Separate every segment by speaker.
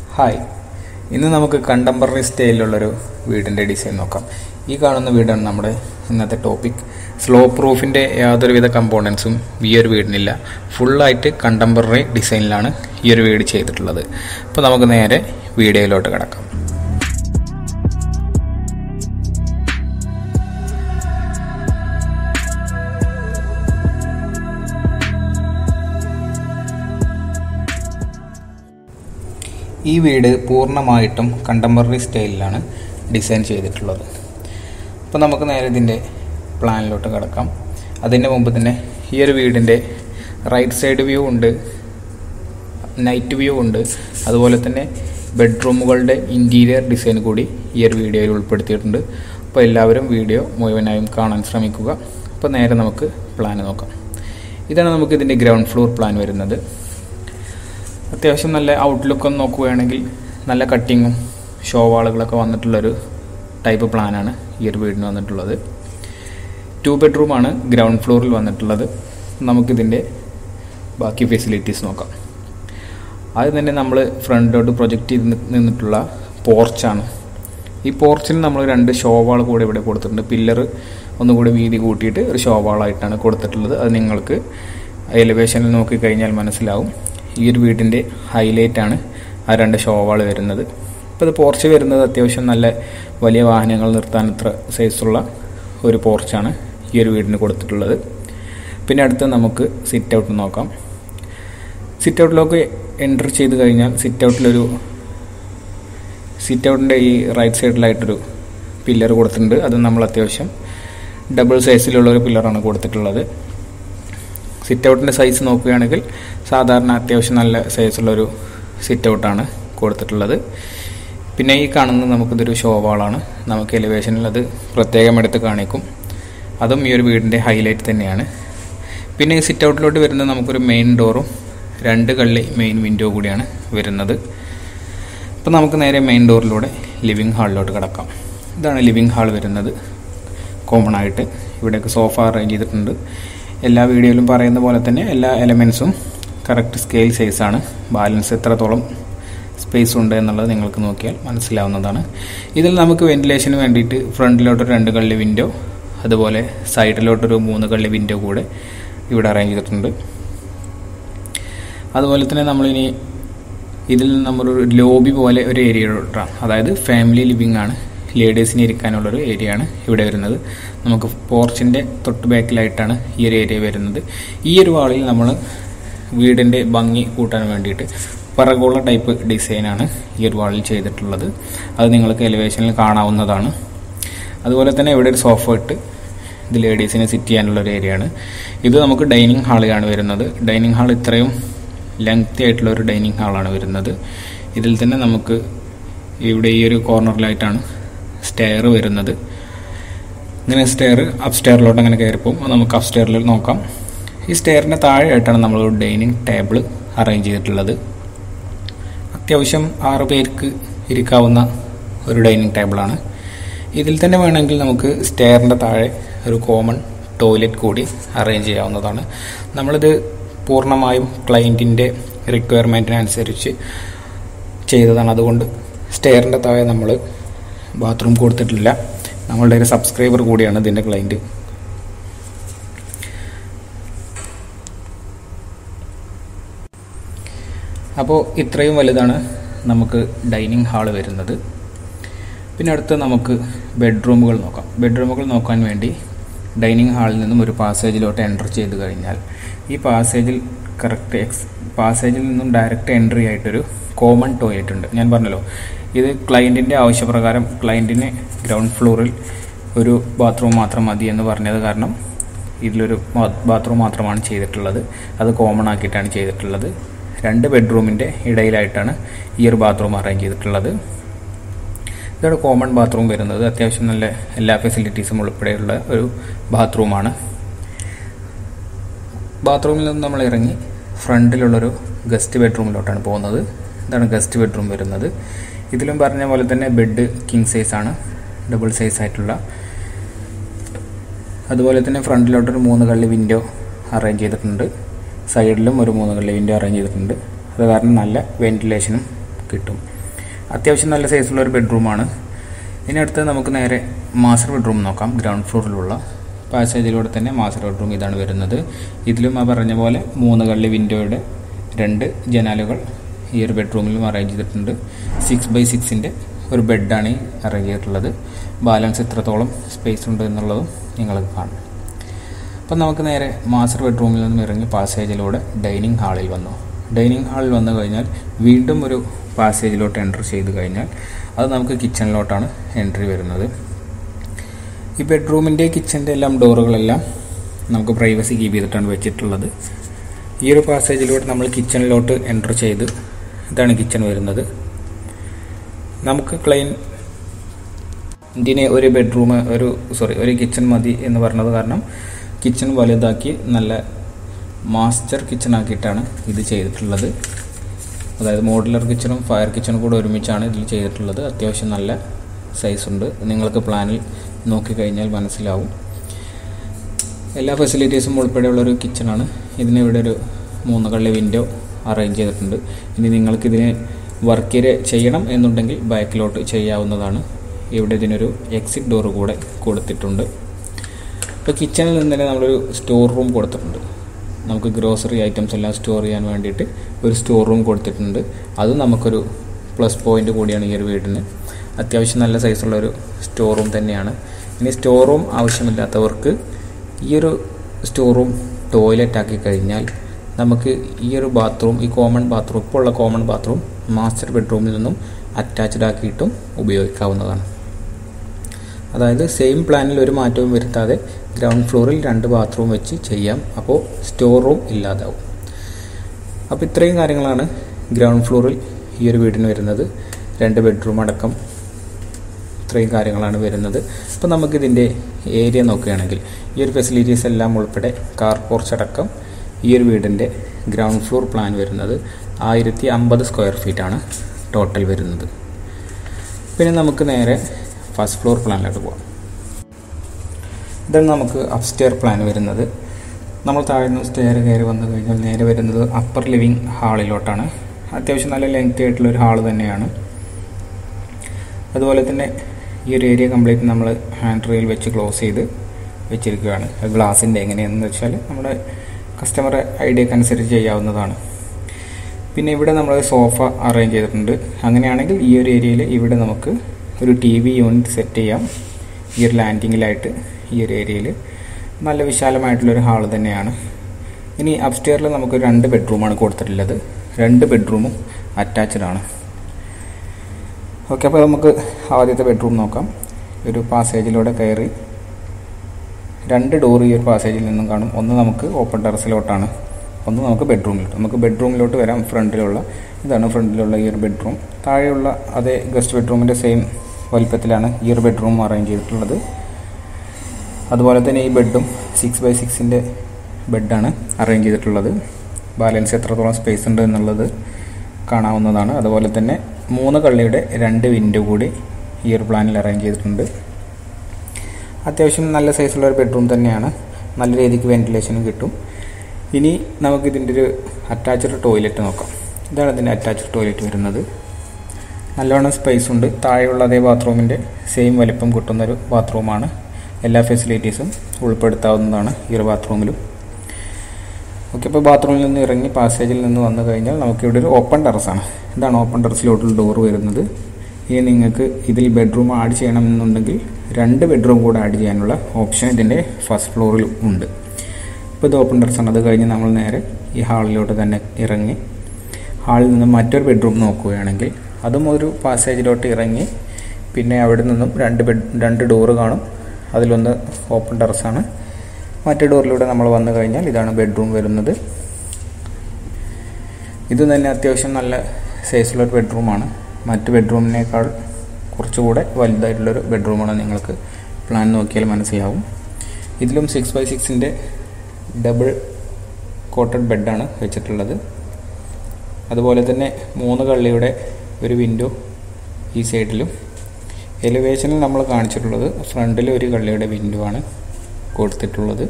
Speaker 1: hi ഇന്ന് നമുക്ക് contemporary സ്റ്റൈലിലുള്ളൊരു വീടിൻ്റെ ഡിസൈൻ നോക്കാം ഈ കാണുന്ന വീടാണ് നമ്മുടെ ഇന്നത്തെ ടോപ്പിക് സ്ലോ പ്രൂഫിൻ്റെ യാതൊരുവിധ കമ്പോണൻസും ഈ ഒരു വീടിനില്ല ഫുള്ളായിട്ട് കണ്ടംപററി ഡിസൈനിലാണ് ഈ ഒരു വീട് ചെയ്തിട്ടുള്ളത് അപ്പോൾ നമുക്ക് നേരെ വീഡിയോയിലോട്ട് കിടക്കാം ഈ വീട് പൂർണ്ണമായിട്ടും കണ്ടംപററി സ്റ്റൈലിലാണ് ഡിസൈൻ ചെയ്തിട്ടുള്ളത് അപ്പോൾ നമുക്ക് നേരെ ഇതിൻ്റെ പ്ലാനിലോട്ട് കിടക്കാം അതിൻ്റെ മുമ്പ് തന്നെ ഈ ഒരു വീടിൻ്റെ റൈറ്റ് സൈഡ് വ്യൂ ഉണ്ട് നൈറ്റ് വ്യൂ ഉണ്ട് അതുപോലെ തന്നെ ബെഡ്റൂമുകളുടെ ഇൻറ്റീരിയർ ഡിസൈൻ കൂടി ഈ ഒരു വീഡിയോയിൽ ഉൾപ്പെടുത്തിയിട്ടുണ്ട് അപ്പോൾ എല്ലാവരും വീഡിയോ മുഴുവനായും കാണാൻ ശ്രമിക്കുക അപ്പോൾ നേരെ നമുക്ക് പ്ലാൻ നോക്കാം ഇതാണ് നമുക്ക് ഇതിൻ്റെ ഗ്രൗണ്ട് ഫ്ലോർ പ്ലാൻ വരുന്നത് അത്യാവശ്യം നല്ല ഔട്ട്ലുക്ക് ഒന്ന് നോക്കുകയാണെങ്കിൽ നല്ല കട്ടിങ്ങും ഷോ വാളുകളൊക്കെ വന്നിട്ടുള്ളൊരു ടൈപ്പ് പ്ലാനാണ് ഈ ഒരു വീടിന് വന്നിട്ടുള്ളത് ടു ബെഡ്റൂമാണ് ഗ്രൗണ്ട് ഫ്ലോറിൽ വന്നിട്ടുള്ളത് നമുക്കിതിൻ്റെ ബാക്കി ഫെസിലിറ്റീസ് നോക്കാം ആദ്യം തന്നെ നമ്മൾ ഫ്രണ്ടിലോട്ട് പ്രൊജക്റ്റ് ചെയ്ത് നിന്നിട്ടുള്ള പോർച്ചാണ് ഈ പോർച്ചിൽ നമ്മൾ രണ്ട് ഷോ വാൾ കൂടെ ഇവിടെ കൊടുത്തിട്ടുണ്ട് പില്ലർ ഒന്നുകൂടി വീതി കൂട്ടിയിട്ട് ഒരു ഷോ വാളായിട്ടാണ് കൊടുത്തിട്ടുള്ളത് അത് നിങ്ങൾക്ക് എലിവേഷനിൽ നോക്കിക്കഴിഞ്ഞാൽ മനസ്സിലാവും ഈ ഒരു വീടിൻ്റെ ഹൈലൈറ്റ് ആണ് ആ രണ്ട് ഷോവാൾ വരുന്നത് ഇപ്പോൾ ഇത് പോർച്ച് വരുന്നത് അത്യാവശ്യം നല്ല വലിയ വാഹനങ്ങൾ നിർത്താൻ ഇത്ര സൈസുള്ള ഒരു പോർച്ചാണ് ഈ ഒരു വീടിന് കൊടുത്തിട്ടുള്ളത് പിന്നെ അടുത്ത് നമുക്ക് സിറ്റ് ഔട്ട് നോക്കാം സിറ്റ് ഔട്ടിലേക്ക് എൻ്റർ ചെയ്ത് കഴിഞ്ഞാൽ സിറ്റ് ഔട്ടിലൊരു സിറ്റ് ഔട്ടിൻ്റെ ഈ റൈറ്റ് സൈഡിലായിട്ടൊരു പില്ലർ കൊടുത്തിട്ടുണ്ട് അത് നമ്മൾ അത്യാവശ്യം ഡബിൾ സൈസിലുള്ള ഒരു പില്ലറാണ് കൊടുത്തിട്ടുള്ളത് സിറ്റ് ഔട്ടിൻ്റെ സൈസ് നോക്കുകയാണെങ്കിൽ സാധാരണ അത്യാവശ്യം നല്ല സൈസുള്ളൊരു സിറ്റ് ഔട്ടാണ് കൊടുത്തിട്ടുള്ളത് പിന്നെ ഈ കാണുന്നത് നമുക്കിതൊരു ഷോ വാളാണ് നമുക്ക് എലിവേഷനിൽ അത് പ്രത്യേകം എടുത്ത് കാണിക്കും അതും ഈ ഒരു വീടിൻ്റെ ഹൈലൈറ്റ് തന്നെയാണ് പിന്നെ ഈ സിറ്റ് ഔട്ടിലോട്ട് വരുന്നത് നമുക്കൊരു മെയിൻ ഡോറും രണ്ട് കള്ളി മെയിൻ വിൻഡോ കൂടിയാണ് വരുന്നത് അപ്പോൾ നമുക്ക് നേരെ മെയിൻ ഡോറിലൂടെ ലിവിങ് ഹാളിലോട്ട് കിടക്കാം ഇതാണ് ലിവിങ് ഹാൾ വരുന്നത് കോമൺ ആയിട്ട് ഇവിടെയൊക്കെ സോഫ അറേഞ്ച് ചെയ്തിട്ടുണ്ട് എല്ലാ വീഡിയോയിലും പറയുന്ന പോലെ തന്നെ എല്ലാ എലമെൻസും കറക്റ്റ് സ്കെയിൽ സൈസാണ് ബാലൻസ് എത്രത്തോളം സ്പേസ് ഉണ്ട് എന്നുള്ളത് നിങ്ങൾക്ക് നോക്കിയാൽ മനസ്സിലാവുന്നതാണ് ഇതിൽ നമുക്ക് വെന്റിലേഷന് വേണ്ടിയിട്ട് ഫ്രണ്ടിലോട്ടൊരു രണ്ട് കള്ളി വിൻഡോ അതുപോലെ സൈഡിലോട്ടൊരു മൂന്ന് കള്ളി വിൻഡോ കൂടെ ഇവിടെ അറേഞ്ച് ചെയ്തിട്ടുണ്ട് അതുപോലെ തന്നെ നമ്മളിനി ഇതിൽ നമ്മളൊരു ലോബി പോലെ ഒരു ഏരിയയിലോട്ടാണ് അതായത് ഫാമിലി ലിവിങ് ആണ് ലേഡീസിന് ഇരിക്കാനുള്ളൊരു ഏരിയ ആണ് ഇവിടെ വരുന്നത് നമുക്ക് പോർച്ചിൻ്റെ തൊട്ട് ബാക്കിലായിട്ടാണ് ഈ ഒരു ഏരിയ വരുന്നത് ഈ ഒരു വാളിൽ നമ്മൾ വീടിൻ്റെ ഭംഗി കൂട്ടാൻ വേണ്ടിയിട്ട് പറകോള ടൈപ്പ് ഡിസൈനാണ് ഈ ഒരു വാളിൽ ചെയ്തിട്ടുള്ളത് അത് നിങ്ങൾക്ക് എലിവേഷനിൽ കാണാവുന്നതാണ് അതുപോലെ തന്നെ ഇവിടെ ഒരു സോഫ ഇട്ട് ഇത് ലേഡീസിനെ സിറ്റ് ചെയ്യാനുള്ള ഒരു ഏരിയ ആണ് ഇത് നമുക്ക് ഡൈനിങ് ഹാളിലാണ് വരുന്നത് ഡൈനിങ് ഹാൾ ഇത്രയും ലെങ്തി ആയിട്ടുള്ള ഒരു ഡൈനിങ് ഹാളാണ് വരുന്നത് ഇതിൽ തന്നെ നമുക്ക് ഇവിടെ ഈ ഒരു കോർണറിലായിട്ടാണ് സ്റ്റെയർ വരുന്നത് ഇങ്ങനെ സ്റ്റെയർ അപ് സ്റ്റെയറിലോട്ട് അങ്ങനെ കയറിപ്പോവും നമുക്ക് അപ് സ്റ്റെയറിൽ നോക്കാം ഈ സ്റ്റെയറിൻ്റെ താഴെയായിട്ടാണ് നമ്മൾ ഒരു ഡൈനിങ് ടേബിൾ അറേഞ്ച് ചെയ്തിട്ടുള്ളത് അത്യാവശ്യം ആറ് പേർക്ക് ഇരിക്കാവുന്ന ഒരു ഡൈനിങ് ടേബിളാണ് ഇതിൽ തന്നെ വേണമെങ്കിൽ നമുക്ക് സ്റ്റെയറിൻ്റെ താഴെ ഒരു കോമൺ ടോയ്ലറ്റ് കൂടി അറേഞ്ച് ചെയ്യാവുന്നതാണ് നമ്മളിത് പൂർണ്ണമായും ക്ലയൻറ്റിൻ്റെ റിക്വയർമെൻറ്റിനനുസരിച്ച് ചെയ്തതാണ് അതുകൊണ്ട് സ്റ്റെയറിൻ്റെ താഴെ നമ്മൾ ബാത്റൂം കൊടുത്തിട്ടില്ല നമ്മളുടെ ഒരു സബ്സ്ക്രൈബർ കൂടിയാണ് ഇതിൻ്റെ ക്ലയൻറ്റ് അപ്പോൾ ഇത്രയും വലുതാണ് നമുക്ക് ഡൈനിങ് ഹാള് വരുന്നത് പിന്നെ അടുത്ത് നമുക്ക് ബെഡ്റൂമുകൾ നോക്കാം ബെഡ്റൂമുകൾ നോക്കാൻ വേണ്ടി ഡൈനിങ് ഹാളിൽ നിന്നും ഒരു പാസേജിലോട്ട് എൻ്റർ ചെയ്ത് കഴിഞ്ഞാൽ ഈ പാസേജിൽ കറക്റ്റ് എക്സ് പാസേജിൽ നിന്നും ഡയറക്റ്റ് എൻട്രി ആയിട്ടൊരു കോമൺ ടോയ്ലറ്റ് ഉണ്ട് ഞാൻ പറഞ്ഞല്ലോ ഇത് ക്ലയൻറ്റിൻ്റെ ആവശ്യപ്രകാരം ക്ലയൻറ്റിന് ഗ്രൗണ്ട് ഫ്ലോറിൽ ഒരു ബാത്റൂം മാത്രം മതി എന്ന് പറഞ്ഞത് കാരണം ഇതിലൊരു ബാത്റൂം മാത്രമാണ് ചെയ്തിട്ടുള്ളത് അത് കോമൺ ആക്കിയിട്ടാണ് ചെയ്തിട്ടുള്ളത് രണ്ട് ബെഡ്റൂമിൻ്റെ ഇടയിലായിട്ടാണ് ഈ ഒരു ബാത്റൂം അറേഞ്ച് ചെയ്തിട്ടുള്ളത് ഇതാണ് കോമൺ ബാത്റൂം വരുന്നത് അത്യാവശ്യം നല്ല എല്ലാ ഫെസിലിറ്റീസും ഉൾപ്പെടെയുള്ള ഒരു ബാത്റൂമാണ് ബാത്റൂമിൽ നിന്ന് നമ്മൾ ഇറങ്ങി ഫ്രണ്ടിലുള്ളൊരു ഗസ്റ്റ് ബെഡ്റൂമിലോട്ടാണ് പോകുന്നത് ഇതാണ് ഗസ്റ്റ് ബെഡ്റൂം വരുന്നത് ഇതിലും പറഞ്ഞ പോലെ തന്നെ ബെഡ് കിങ് സൈസ് ആണ് ഡബിൾ സൈസ് ആയിട്ടുള്ള അതുപോലെ തന്നെ ഫ്രണ്ടിലോട്ടൊരു മൂന്ന് കള്ളി വിൻഡോ അറേഞ്ച് ചെയ്തിട്ടുണ്ട് സൈഡിലും ഒരു മൂന്ന് കള്ളി വിൻഡോ അറേഞ്ച് ചെയ്തിട്ടുണ്ട് അത് കാരണം നല്ല വെന്റിലേഷനും കിട്ടും അത്യാവശ്യം നല്ല സൈസുള്ള ഒരു ബെഡ്റൂമാണ് ഇനി അടുത്ത് നമുക്ക് നേരെ മാസ്റ്റർ ബെഡ്റൂം നോക്കാം ഗ്രൗണ്ട് ഫ്ലോറിലുള്ള പാസേജിലൂടെ തന്നെ മാസ്റ്റർ ബെഡ്റൂം ഇതാണ് വരുന്നത് ഇതിലും ആ പറഞ്ഞ പോലെ മൂന്ന് കള്ളി വിൻഡോയുടെ രണ്ട് ജനാലുകൾ ഈ ഒരു ബെഡ്റൂമിലും അറേഞ്ച് ചെയ്തിട്ടുണ്ട് സിക്സ് ബൈ സിക്സിൻ്റെ ഒരു ബെഡാണ് ഈ അറേഞ്ച് ചെയ്തിട്ടുള്ളത് ബാലൻസ് എത്രത്തോളം സ്പേസ് ഉണ്ട് എന്നുള്ളതും നിങ്ങൾക്ക് കാണാം അപ്പം നമുക്ക് നേരെ മാസ്റ്റർ ബെഡ്റൂമിൽ നിന്നും ഇറങ്ങി പാസേജിലൂടെ ഡൈനിങ് ഹാളിൽ വന്നു ഡൈനിങ് ഹാളിൽ വന്നു കഴിഞ്ഞാൽ വീണ്ടും ഒരു പാസേജിലോട്ട് എൻ്റർ ചെയ്ത് കഴിഞ്ഞാൽ അത് നമുക്ക് കിച്ചണിലോട്ടാണ് എൻട്രി വരുന്നത് ഈ ബെഡ്റൂമിൻ്റെ കിച്ചൻ്റെ എല്ലാം ഡോറുകളെല്ലാം നമുക്ക് പ്രൈവസി കീപ്പ് ചെയ്തിട്ടാണ് വെച്ചിട്ടുള്ളത് ഈ ഒരു പാസേജിലൂടെ നമ്മൾ കിച്ചണിലോട്ട് എൻ്റർ ചെയ്ത് ഇതാണ് കിച്ചൺ വരുന്നത് നമുക്ക് ക്ലൈൻ ഇതിന് ഒരു ബെഡ്റൂം ഒരു സോറി ഒരു കിച്ചൺ മതി എന്ന് പറഞ്ഞത് കാരണം കിച്ചൺ വലുതാക്കി നല്ല മാസ്റ്റർ കിച്ചൺ ആക്കിയിട്ടാണ് ഇത് ചെയ്തിട്ടുള്ളത് അതായത് മോഡുലർ കിച്ചണും ഫയർ കിച്ചണും കൂടെ ഒരുമിച്ചാണ് ഇതിൽ ചെയ്തിട്ടുള്ളത് അത്യാവശ്യം നല്ല സൈസ് ഉണ്ട് നിങ്ങൾക്ക് പ്ലാനിൽ നോക്കിക്കഴിഞ്ഞാൽ മനസ്സിലാവും എല്ലാ ഫെസിലിറ്റീസും ഉൾപ്പെടെയുള്ള ഒരു കിച്ചണാണ് ഇതിന് ഇവിടെ ഒരു മൂന്ന് കള്ളി വിൻഡോ അറേഞ്ച് ചെയ്തിട്ടുണ്ട് ഇനി നിങ്ങൾക്കിതിന് വർക്ക് ചെയ്യണം എന്നുണ്ടെങ്കിൽ ബാക്കിലോട്ട് ചെയ്യാവുന്നതാണ് ഇവിടെ ഇതിനൊരു എക്സിറ്റ് ഡോർ കൂടെ കൊടുത്തിട്ടുണ്ട് ഇപ്പോൾ കിച്ചണിൽ നിന്ന് തന്നെ നമ്മളൊരു സ്റ്റോർ റൂം കൊടുത്തിട്ടുണ്ട് നമുക്ക് ഗ്രോസറി ഐറ്റംസ് എല്ലാം സ്റ്റോർ ചെയ്യാൻ വേണ്ടിയിട്ട് ഒരു സ്റ്റോർ റൂം കൊടുത്തിട്ടുണ്ട് അത് നമുക്കൊരു പ്ലസ് പോയിന്റ് കൂടിയാണ് ഈ ഒരു വീടിന് അത്യാവശ്യം നല്ല സൈസുള്ള ഒരു സ്റ്റോർ റൂം തന്നെയാണ് ഇനി സ്റ്റോർ റൂം ആവശ്യമില്ലാത്തവർക്ക് ഈ ഒരു സ്റ്റോർ റൂം ടോയ്ലറ്റ് ആക്കി കഴിഞ്ഞാൽ നമുക്ക് ഈ ഒരു ബാത്റൂം ഈ കോമൺ ബാത്റൂം ഇപ്പോൾ ഉള്ള കോമൺ ബാത്റൂം മാസ്റ്റർ ബെഡ്റൂമിൽ നിന്നും അറ്റാച്ച്ഡ് ആക്കിയിട്ടും ഉപയോഗിക്കാവുന്നതാണ് അതായത് സെയിം പ്ലാനിൽ ഒരു മാറ്റവും വരുത്താതെ ഗ്രൗണ്ട് ഫ്ലോറിൽ രണ്ട് ബാത്റൂം വെച്ച് ചെയ്യാം അപ്പോൾ സ്റ്റോർ റൂം ഇല്ലാതാവും അപ്പോൾ ഇത്രയും കാര്യങ്ങളാണ് ഗ്രൗണ്ട് ഫ്ലോറിൽ ഈ ഒരു വീടിന് വരുന്നത് രണ്ട് ബെഡ്റൂം അടക്കം ഇത്രയും കാര്യങ്ങളാണ് വരുന്നത് അപ്പോൾ നമുക്കിതിൻ്റെ ഏരിയ നോക്കുകയാണെങ്കിൽ ഈ ഒരു ഫെസിലിറ്റീസ് എല്ലാം ഉൾപ്പെടെ കാർ പോർച്ച് അടക്കം ഈ ഒരു വീടിൻ്റെ ഗ്രൗണ്ട് ഫ്ലോർ പ്ലാൻ വരുന്നത് ആയിരത്തി അമ്പത് സ്ക്വയർ ഫീറ്റാണ് ടോട്ടൽ വരുന്നത് പിന്നെ നമുക്ക് നേരെ ഫസ്റ്റ് ഫ്ലോർ പ്ലാനിലോട്ട് പോകാം ഇതാണ് നമുക്ക് അപ്സ്റ്റെയർ പ്ലാൻ വരുന്നത് നമ്മൾ താഴെ നിന്ന് സ്റ്റെയർ കയറി വന്നു കഴിഞ്ഞാൽ നേരെ വരുന്നത് അപ്പർ ലിവിങ് ഹാളിലോട്ടാണ് അത്യാവശ്യം നല്ല ലെങ്തി ആയിട്ടുള്ള ഒരു ഹാൾ തന്നെയാണ് അതുപോലെ തന്നെ ഈ ഒരു ഏരിയ കംപ്ലീറ്റ് നമ്മൾ ഹാൻഡ് റെയിൽ വെച്ച് ക്ലോസ് ചെയ്ത് വെച്ചിരിക്കുകയാണ് ഗ്ലാസിൻ്റെ എങ്ങനെയാണെന്ന് വെച്ചാൽ നമ്മുടെ കസ്റ്റമർ ഐഡിയക്ക് അനുസരിച്ച് ചെയ്യാവുന്നതാണ് പിന്നെ ഇവിടെ നമ്മൾ സോഫ അറേഞ്ച് ചെയ്തിട്ടുണ്ട് അങ്ങനെയാണെങ്കിൽ ഈ ഒരു ഏരിയയിൽ ഇവിടെ നമുക്ക് ഒരു ടി വി യൂണിറ്റ് സെറ്റ് ചെയ്യാം ഈ ഒരു ലാൻഡിങ്ങിലായിട്ട് ഈ ഒരു ഏരിയയിൽ നല്ല വിശാലമായിട്ടുള്ളൊരു ഹാൾ തന്നെയാണ് ഇനി അപ്സ്റ്റെയറിൽ നമുക്ക് രണ്ട് ബെഡ്റൂമാണ് കൊടുത്തിട്ടുള്ളത് രണ്ട് ബെഡ്റൂമും അറ്റാച്ച്ഡ് ആണ് ഓക്കെ അപ്പോൾ നമുക്ക് ആദ്യത്തെ ബെഡ്റൂം നോക്കാം ഒരു പാസേജിലൂടെ കയറി രണ്ട് ഡോർ ഈ ഒരു പാസേജിൽ നിന്നും കാണും ഒന്ന് നമുക്ക് ഓപ്പൺ ടെറസിലോട്ടാണ് ഒന്ന് നമുക്ക് ബെഡ്റൂമിലോട്ട് നമുക്ക് ബെഡ്റൂമിലോട്ട് വരാം ഫ്രണ്ടിലുള്ള ഇതാണ് ഫ്രണ്ടിലുള്ള ഈ ഒരു ബെഡ്റൂം താഴെയുള്ള അതേ ഗസ്റ്റ് ബെഡ്റൂമിൻ്റെ സെയിം വലിപ്പത്തിലാണ് ഈ ഒരു ബെഡ്റൂം അറേഞ്ച് ചെയ്തിട്ടുള്ളത് അതുപോലെ തന്നെ ഈ ബെഡും സിക്സ് ബൈ സിക്സിൻ്റെ ബെഡാണ് അറേഞ്ച് ചെയ്തിട്ടുള്ളത് ബാലൻസ് എത്രത്തോളം സ്പേസ് ഉണ്ട് എന്നുള്ളത് കാണാവുന്നതാണ് അതുപോലെ തന്നെ മൂന്ന് കള്ളിയുടെ രണ്ട് വിൻഡോ കൂടി ഈ ഒരു പ്ലാനിൽ അറേഞ്ച് ചെയ്തിട്ടുണ്ട് അത്യാവശ്യം നല്ല സൈസുള്ള ഒരു ബെഡ്റൂം തന്നെയാണ് നല്ല രീതിക്ക് വെന്റിലേഷനും കിട്ടും ഇനി നമുക്കിതിൻ്റെ ഒരു അറ്റാച്ച്ഡ് ടോയ്ലറ്റ് നോക്കാം ഇതാണ് ഇതിൻ്റെ അറ്റാച്ച്ഡ് ടോയ്ലറ്റ് വരുന്നത് നല്ലോണം സ്പേസ് ഉണ്ട് താഴെയുള്ള അതേ ബാത്റൂമിൻ്റെ സെയിം വലിപ്പം കിട്ടുന്ന ഒരു ബാത്റൂമാണ് എല്ലാ ഫെസിലിറ്റീസും ഉൾപ്പെടുത്താവുന്നതാണ് ഈ ഒരു ബാത്റൂമിലും ഓക്കെ ഇപ്പോൾ ബാത്റൂമിൽ നിന്ന് ഇറങ്ങി പാസേജിൽ നിന്ന് വന്നു കഴിഞ്ഞാൽ നമുക്കിവിടെ ഒരു ഓപ്പൺ ടെറസാണ് ഇതാണ് ഓപ്പൺ ടെറസിലോട്ടുള്ള ഡോർ വരുന്നത് ഇനി നിങ്ങൾക്ക് ഇതിൽ ബെഡ്റൂം ആഡ് ചെയ്യണമെന്നുണ്ടെങ്കിൽ രണ്ട് ബെഡ്റൂം കൂടെ ആഡ് ചെയ്യാനുള്ള ഓപ്ഷൻ ഇതിൻ്റെ ഫസ്റ്റ് ഫ്ലോറിൽ ഉണ്ട് ഇപ്പോൾ ഇത് ഓപ്പൺ ടെറസാണ് അത് കഴിഞ്ഞ് നമ്മൾ നേരെ ഈ ഹാളിലോട്ട് തന്നെ ഇറങ്ങി ഹാളിൽ നിന്ന് മറ്റൊരു ബെഡ്റൂം നോക്കുകയാണെങ്കിൽ അതും ഒരു പാസേജിലോട്ട് ഇറങ്ങി പിന്നെ അവിടെ നിന്നും രണ്ട് ബെഡ് രണ്ട് ഡോറ് കാണും അതിലൊന്ന് ഓപ്പൺ ടെറസാണ് മറ്റേ ഡോറിലൂടെ നമ്മൾ വന്നു കഴിഞ്ഞാൽ ഇതാണ് ബെഡ്റൂം വരുന്നത് ഇത് തന്നെ അത്യാവശ്യം നല്ല സൈസുള്ള ഒരു ബെഡ്റൂമാണ് മറ്റ് ബെഡ്റൂമിനേക്കാൾ കുറച്ചുകൂടെ വലുതായിട്ടുള്ളൊരു ബെഡ്റൂമാണ് നിങ്ങൾക്ക് പ്ലാൻ നോക്കിയാൽ മനസ്സിലാവും ഇതിലും സിക്സ് ബൈ സിക്സിൻ്റെ ഡബിൾ കോട്ടഡ് ബെഡാണ് വെച്ചിട്ടുള്ളത് അതുപോലെ തന്നെ മൂന്ന് കള്ളിയുടെ ഒരു വിൻഡോ ഈ സൈഡിലും എലിവേഷനിൽ നമ്മൾ കാണിച്ചിട്ടുള്ളത് ഫ്രണ്ടിൽ ഒരു കള്ളിയുടെ വിൻഡോ ആണ് കൊടുത്തിട്ടുള്ളത്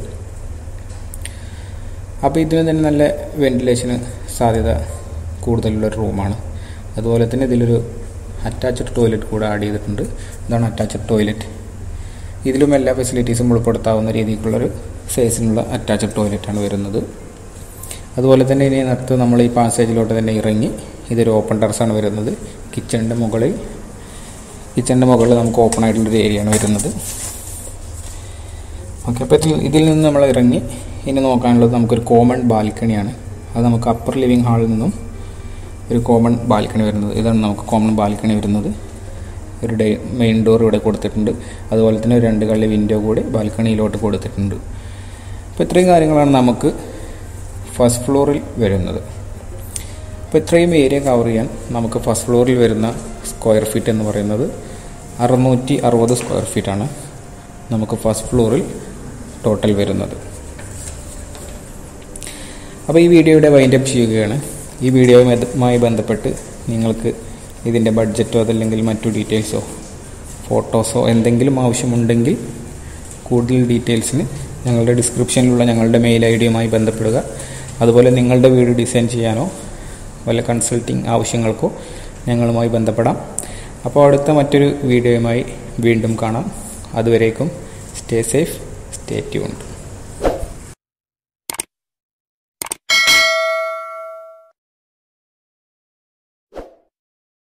Speaker 1: അപ്പോൾ ഇതിന് തന്നെ നല്ല വെന്റിലേഷന് സാധ്യത കൂടുതലുള്ളൊരു റൂമാണ് അതുപോലെ തന്നെ ഇതിലൊരു അറ്റാച്ച്ഡ് ടോയ്ലറ്റ് കൂടെ ആഡ് ചെയ്തിട്ടുണ്ട് ഇതാണ് അറ്റാച്ച്ഡ് ടോയ്ലറ്റ് ഇതിലും എല്ലാ ഫെസിലിറ്റീസും ഉൾപ്പെടുത്താവുന്ന രീതിക്കുള്ളൊരു സൈസിനുള്ള അറ്റാച്ച്ഡ് ടോയ്ലറ്റാണ് വരുന്നത് അതുപോലെ തന്നെ ഇനി അടുത്ത് നമ്മൾ ഈ പാസേജിലോട്ട് തന്നെ ഇറങ്ങി ഇതൊരു ഓപ്പൺ ടെറസാണ് വരുന്നത് കിച്ചണിൻ്റെ മുകളിൽ കിച്ചണിൻ്റെ മുകളിൽ നമുക്ക് ഓപ്പൺ ആയിട്ടുള്ളൊരു ഏരിയയാണ് വരുന്നത് ഓക്കെ അപ്പോൾ ഇതിൽ ഇതിൽ നിന്ന് നമ്മൾ ഇറങ്ങി ഇനി നോക്കാനുള്ളത് നമുക്കൊരു കോമൺ ബാൽക്കണിയാണ് അത് നമുക്ക് അപ്പർ ലിവിങ് ഹാളിൽ നിന്നും ഒരു കോമൺ ബാൽക്കണി വരുന്നത് ഇതാണ് നമുക്ക് കോമൺ ബാൽക്കണി വരുന്നത് ഒരു ഡേ മെയിൻ ഡോർ ഇവിടെ കൊടുത്തിട്ടുണ്ട് അതുപോലെ തന്നെ ഒരു രണ്ട് കള്ളി വിൻഡോ കൂടി ബാൽക്കണിയിലോട്ട് കൊടുത്തിട്ടുണ്ട് അപ്പോൾ ഇത്രയും കാര്യങ്ങളാണ് നമുക്ക് ഫസ്റ്റ് ഫ്ലോറിൽ വരുന്നത് അപ്പോൾ ഇത്രയും ഏരിയ കവർ ചെയ്യാൻ നമുക്ക് ഫസ്റ്റ് ഫ്ലോറിൽ വരുന്ന സ്ക്വയർ ഫീറ്റ് എന്ന് പറയുന്നത് അറുന്നൂറ്റി അറുപത് സ്ക്വയർ ഫീറ്റാണ് നമുക്ക് ഫസ്റ്റ് ഫ്ലോറിൽ ടോട്ടൽ വരുന്നത് അപ്പോൾ ഈ വീഡിയോയുടെ വൈൻഡപ്പ് ചെയ്യുകയാണ് ഈ വീഡിയോയുമായി ബന്ധപ്പെട്ട് നിങ്ങൾക്ക് ഇതിൻ്റെ ബഡ്ജറ്റോ അതല്ലെങ്കിൽ മറ്റു ഡീറ്റെയിൽസോ ഫോട്ടോസോ എന്തെങ്കിലും ആവശ്യമുണ്ടെങ്കിൽ കൂടുതൽ ഡീറ്റെയിൽസിന് ഞങ്ങളുടെ ഡിസ്ക്രിപ്ഷനിലുള്ള ഞങ്ങളുടെ മെയിൽ ഐ ഡിയുമായി ബന്ധപ്പെടുക അതുപോലെ നിങ്ങളുടെ വീട് ഡിസൈൻ ചെയ്യാനോ വല്ല കൺസൾട്ടിങ് ആവശ്യങ്ങൾക്കോ ഞങ്ങളുമായി ബന്ധപ്പെടാം അപ്പോൾ അടുത്ത മറ്റൊരു വീഡിയോയുമായി വീണ്ടും കാണാം അതുവരേക്കും സ്റ്റേ സേഫ് സ്റ്റേ ട്യൂൺഡ്